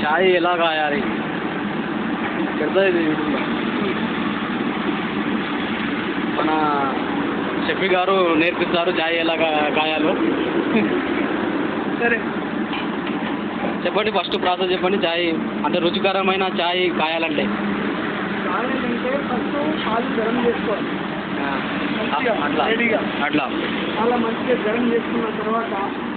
చాయ్ ఎలా కాయాలి పెద్దది ఇది యూట్యూబ్లో మన షఫీ గారు నేర్పిస్తారు చాయ్ ఎలా కా- కాయాలో సరే చెప్పండి ఫస్ట్ ప్రాసెస్ చెప్పండి చాయ్ అంటే రుచికరమైన చాయ్ కాయాలంటే కావాలంటే ఫస్ట్ పాలు గరం చేసుకోవాలి ఆ, మంచిగా, అట్లా రెడీగా. అట్లా చాలా మంచిగా గరం చేసుకున్న తర్వాత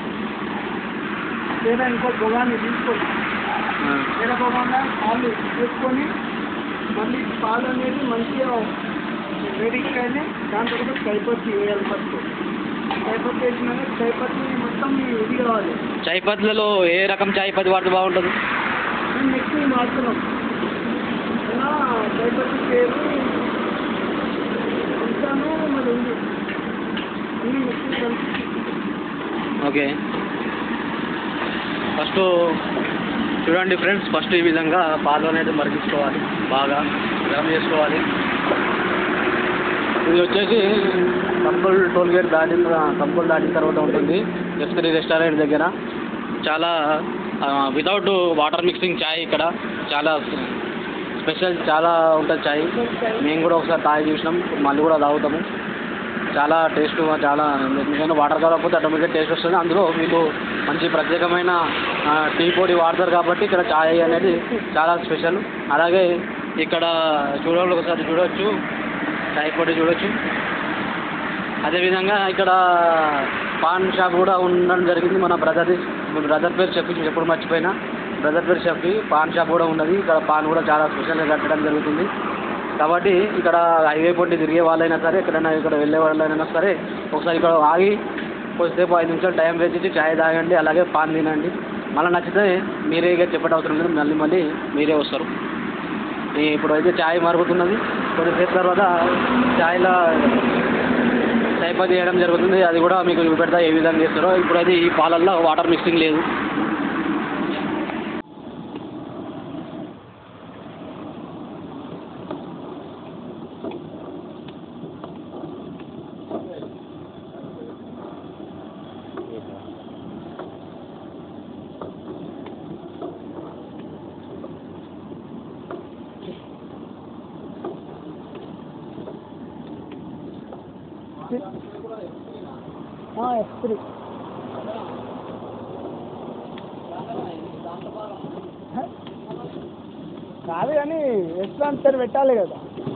లేదా ఇంకో పొగాన్ని తీసుకోవాలి ఆ, వేరే పొగాన్ని పాలు వేసుకొని మళ్ళీ పాలు అనేది మంచిగా వేడికైనా దాని తర్వాత కైపత్తి వేయాలి ఫస్ట్ కైపత్తి వేసినాక కైపత్తి మొత్తం ఇది కావాలి చాయ్ పత్తులలో ఏ రకం చాయ్ పత్తి వాడితే బాగుంటుంది మేము మిక్సీ వాడుతున్నాం ఇలా కైపత్తి పేరు ఉంటాను మరి ఉంది అన్ని మిక్సీ కలిపి ఓకే ఫస్ట్ చూడండి ఫ్రెండ్స్ ఫస్ట్ ఈ విధంగా పాలు అనేది మరిగించుకోవాలి బాగా గరం చేసుకోవాలి ఇది వచ్చేసి కంపల్ టోల్ గేట్ దాటిన కంపల్ దాటిన తర్వాత ఉంటుంది ఎఫ్ త్రీ రెస్టారెంట్ దగ్గర చాలా వితౌట్ వాటర్ మిక్సింగ్ చాయ్ ఇక్కడ చాలా స్పెషల్ చాలా ఉంటుంది చాయ్ మేము కూడా ఒకసారి తాగి చూసినాం మళ్ళీ కూడా తాగుతాము చాలా టేస్ట్ చాలా ఎందుకంటే వాటర్ కలగకపోతే ఆటోమేటిక్ టేస్ట్ వస్తుంది అందులో వీళ్ళు మంచి ప్రత్యేకమైన ఆ, టీ పొడి వాడతారు కాబట్టి ఇక్కడ చాయ్ అనేది చాలా స్పెషల్ అలాగే ఇక్కడ చూడాలి ఒకసారి చూడవచ్చు చాయ్ పొడి చూడొచ్చు అదేవిధంగా ఇక్కడ పాన్ షాప్ కూడా ఉండడం జరిగింది మన బ్రదర్ది బ్రదర్ పేరు చెప్పి ఎప్పుడు మర్చిపోయినా బ్రదర్ పేరు చెప్పి పాన్ షాప్ కూడా ఉన్నది ఇక్కడ పాన్ కూడా చాలా స్పెషల్గా కట్టడం జరుగుతుంది కాబట్టి ఇక్కడ హైవే పొట్టి తిరిగే వాళ్ళైనా సరే ఎక్కడైనా ఇక్కడ వెళ్ళే వాళ్ళైనా సరే ఒకసారి ఇక్కడ ఆగి కొద్దిసేపు ఐదు నిమిషాలు టైం వేస్ట్ చేసి చాయ్ తాగండి అలాగే పాన్ తినండి మళ్ళీ నచ్చితే మీరే ఇక చెప్పడం అవసరం లేదు మళ్ళీ మళ్ళీ మీరే వస్తారు ఈ ఇప్పుడు అయితే చాయ్ మరుగుతున్నది కొద్దిసేపు తర్వాత చాయ్లో చాయ్ పత్తి వేయడం జరుగుతుంది అది కూడా మీకు చూపెడతా ఏ విధంగా చేస్తారో ఇప్పుడైతే ఈ పాలల్లో వాటర్ మిక్సింగ్ లేదు ఎస్ త్రీ కాదు కానీ రెస్టారెంట్ పేరు పెట్టాలి కదా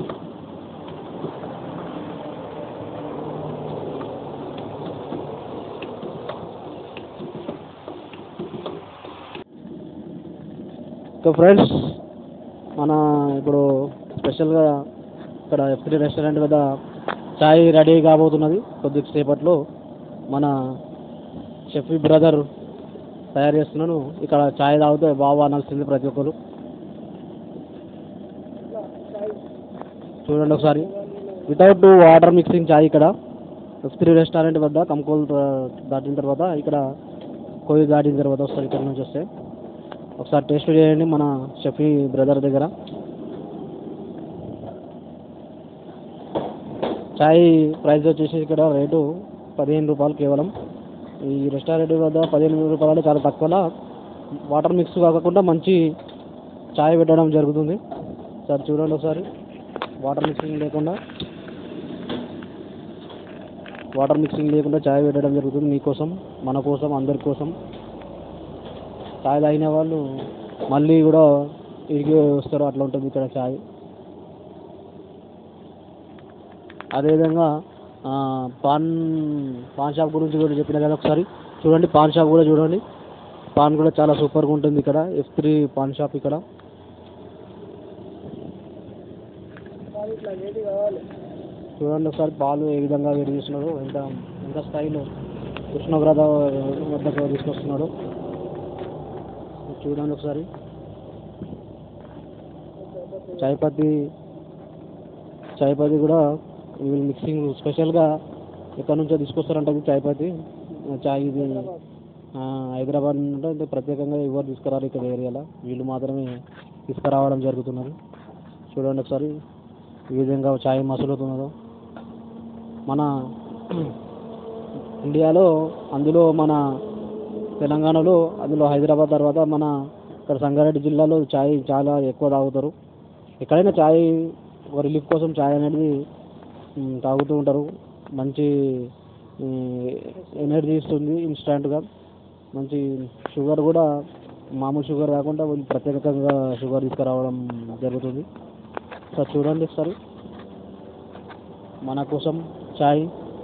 సో ఫ్రెండ్స్ మన ఇప్పుడు స్పెషల్గా ఇక్కడ ఎఫ్టీ రెస్టారెంట్ వద్ద చాయ్ రెడీ కాబోతున్నది కొద్దిసేపట్లో మన షెఫీ బ్రదర్ తయారు చేస్తున్నాను ఇక్కడ చాయ్ తాగితే బాగా అనాల్సింది ప్రతి ఒక్కరు చూడండి ఒకసారి వితౌట్ వాటర్ మిక్సింగ్ చాయ్ ఇక్కడ ఎఫ్ త్రీ రెస్టారెంట్ వద్ద కంకోల్ దాటిన తర్వాత ఇక్కడ కోయి దాటిన తర్వాత వస్తారు ఇక్కడ నుంచి వస్తే ఒకసారి టేస్ట్ చేయండి మన షఫీ బ్రదర్ దగ్గర చాయ్ ప్రైస్ వచ్చేసి ఇక్కడ రేటు పదిహేను రూపాయలు కేవలం ఈ రెస్టారెంట్ వద్ద పదిహేను రూపాయలు అంటే చాలా తక్కువలో వాటర్ మిక్స్ కాకుండా మంచి చాయ్ పెట్టడం జరుగుతుంది సార్ చూడండి ఒకసారి వాటర్ మిక్సింగ్ లేకుండా వాటర్ మిక్సింగ్ లేకుండా చాయ్ పెట్టడం జరుగుతుంది మీకోసం మన కోసం అందరి కోసం చాయ్ తాగిన వాళ్ళు మళ్ళీ కూడా తిరిగి వస్తారు అట్లా ఉంటుంది ఇక్కడ చాయ్ అదేవిధంగా ఆ, పాన్ పాన్ షాప్ గురించి కూడా చెప్పిన కదా ఒకసారి చూడండి పాన్ షాప్ కూడా చూడండి పాన్ కూడా చాలా సూపర్గా ఉంటుంది ఇక్కడ ఎఫ్ త్రీ పాన్ షాప్ ఇక్కడ ఇట్లా వేడి కావాలి చూడండి ఒకసారి పాలు ఏ విధంగా వేడి చేస్తున్నాడు ఎంత ఎంత స్థాయిలో ఉష్ణోగ్రత వద్దకు తీసుకొస్తున్నాడు చూడండి ఒకసారి చాయ్ పత్తి చాయ్ పత్తి కూడా వీళ్ళు మిక్సింగ్ స్పెషల్గా ఎక్కడి నుంచో తీసుకొస్తారంట ఇది చాయ్ పత్తి చాయ్ ఇది ఆ, హైదరాబాద్ నుండి అంటే ప్రత్యేకంగా ఎవరు తీసుకురారు ఇక్కడ ఏరియాలో వీళ్ళు మాత్రమే తీసుకురావడం జరుగుతున్నది చూడండి ఒకసారి ఈ విధంగా చాయ్ మసులుతున్నదో మన ఇండియాలో అందులో మన తెలంగాణలో అందులో హైదరాబాద్ తర్వాత మన ఇక్కడ సంగారెడ్డి జిల్లాలో చాయ్ చాలా ఎక్కువ తాగుతారు ఎక్కడైనా చాయ్ ఒక రిలీఫ్ కోసం చాయ్ అనేది మ్, తాగుతూ ఉంటారు మంచి ఎనర్జీ ఇస్తుంది ఇన్స్టాంట్గా మంచి షుగర్ కూడా మామూలు షుగర్ కాకుండా వీళ్ళు ప్రత్యేకంగా షుగర్ తీసుకురావడం జరుగుతుంది సార్ చూడండి సార్ మన కోసం చాయ్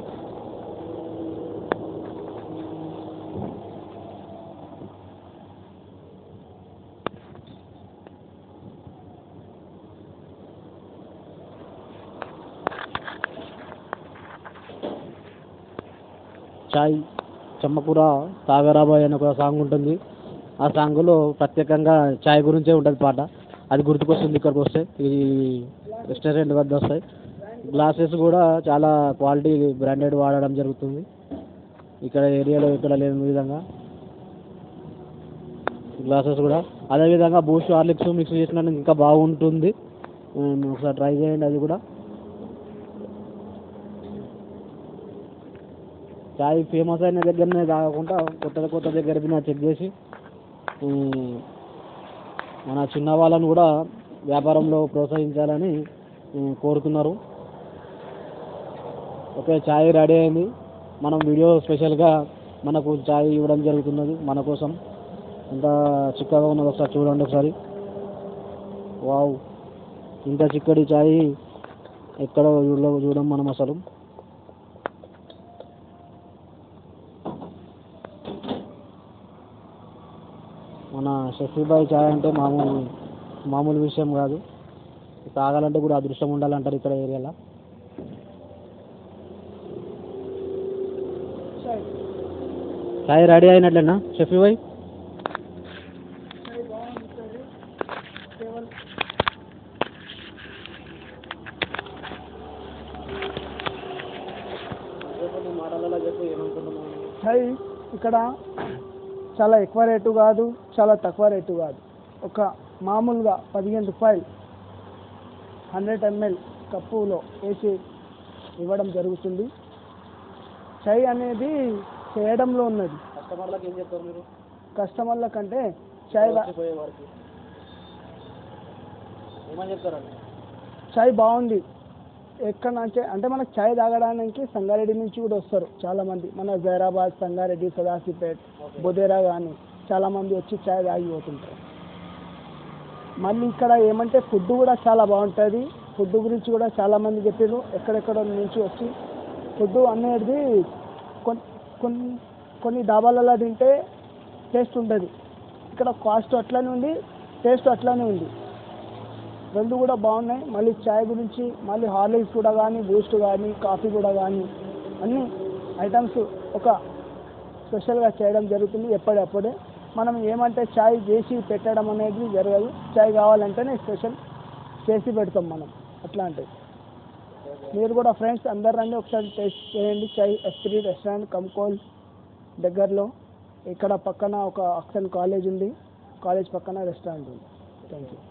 చాయ్ చెమ్మకూర తాగరాబాయ్ అని ఒక సాంగ్ ఉంటుంది ఆ సాంగ్లో ప్రత్యేకంగా చాయ్ గురించే ఉంటుంది పాట అది గుర్తుకొస్తుంది ఇక్కడికి వస్తే ఈ రెస్టారెంట్ వద్ద వస్తాయి గ్లాసెస్ కూడా చాలా క్వాలిటీ బ్రాండెడ్ వాడడం జరుగుతుంది ఇక్కడ ఏరియాలో ఇక్కడ లేని విధంగా గ్లాసెస్ కూడా అదేవిధంగా బూస్ట్ హార్లిక్స్ మిక్స్ చేసిన ఇంకా బాగుంటుంది ఉమ్, ఒకసారి ట్రై చేయండి అది కూడా చాయ్ ఫేమస్ అయిన దగ్గరనే కాకుండా కొత్త కొత్త దగ్గర పోయినా చెక్ చేసి ఉమ్, మన చిన్న వాళ్ళని కూడా వ్యాపారంలో ప్రోత్సహించాలని ఉమ్, కోరుతున్నారు ఓకే చాయ్ రెడీ అయింది మనం వీడియో స్పెషల్గా మనకు చాయ్ ఇవ్వడం జరుగుతున్నది మన కోసం ఎంత చిక్కగా ఉన్నది ఒకసారి చూడండి ఒకసారి వావ్ ఇంత చిక్కటి చాయ్ ఎక్కడ చూడ చూడం మనం అసలు మన షఫీబాయ్ చాయ్ అంటే మామూలు మామూలు విషయం కాదు తాగాలంటే కూడా అదృష్టం ఉండాలంటారు ఇక్కడ ఏరియాలో చాయ్ చాయ్ రెడీ అయినట్లేనా షఫీబాయ్ చాయ్ బాగుంది సార్ కేవలం చాయ్ ఇక్కడ చాలా ఎక్కువ రేటు కాదు చాలా తక్కువ రేటు కాదు ఒక మామూలుగా పదిహేను రూపాయలు హండ్రెడ్ ఎంఎల్ కప్పులో వేసి ఇవ్వడం జరుగుతుంది చాయ్ అనేది చేయడంలో ఉన్నది కస్టమర్లకు ఏం చెప్తారు మీరు కస్టమర్ల కంటే చాయ్ రా- వచ్చిపోయే వారికి ఏమని చెప్తారండి చాయ్ బాగుంది ఎక్కడ నుంచి అంటే మనకు చాయ్ తాగడానికి సంగారెడ్డి నుంచి కూడా వస్తారు చాలా మంది మన జైరాబాద్ సంగారెడ్డి సదాశివపేట్ బుదేరా కానీ చాలా మంది వచ్చి చాయ్ తాగి పోతుంటారు మళ్ళీ ఇక్కడ ఏమంటే ఫుడ్ కూడా చాలా బాగుంటుంది ఫుడ్ గురించి కూడా చాలా మంది చెప్పారు ఎక్కడెక్కడ నుంచి వచ్చి ఫుడ్ అనేది కొన్ని కొన్ని కొన్ని డాబాలలో తింటే టేస్ట్ ఉంటుంది ఇక్కడ కాస్ట్ అట్లానే ఉంది టేస్ట్ అట్లానే ఉంది రెండు కూడా బాగున్నాయి మళ్ళీ చాయ్ గురించి మళ్ళీ హార్లిక్స్ కూడా కానీ బూస్ట్ కానీ కాఫీ కూడా కానీ అన్ని ఐటమ్స్ ఒక స్పెషల్గా చేయడం జరుగుతుంది ఎప్పటికప్పుడే మనం ఏమంటే చాయ్ చేసి పెట్టడం అనేది జరగదు చాయ్ కావాలంటేనే స్పెషల్ చేసి పెడతాం మనం అట్లాంటివి మీరు కూడా ఫ్రెండ్స్ అందరు రండి ఒకసారి టేస్ట్ చేయండి చాయ్ ఎస్త్రీ రెస్టారెంట్ కంకోల్ దగ్గరలో ఇక్కడ పక్కన ఒక ఆక్సన్ కాలేజ్ ఉంది కాలేజ్ పక్కన రెస్టారెంట్ ఉంది థ్యాంక్ యూ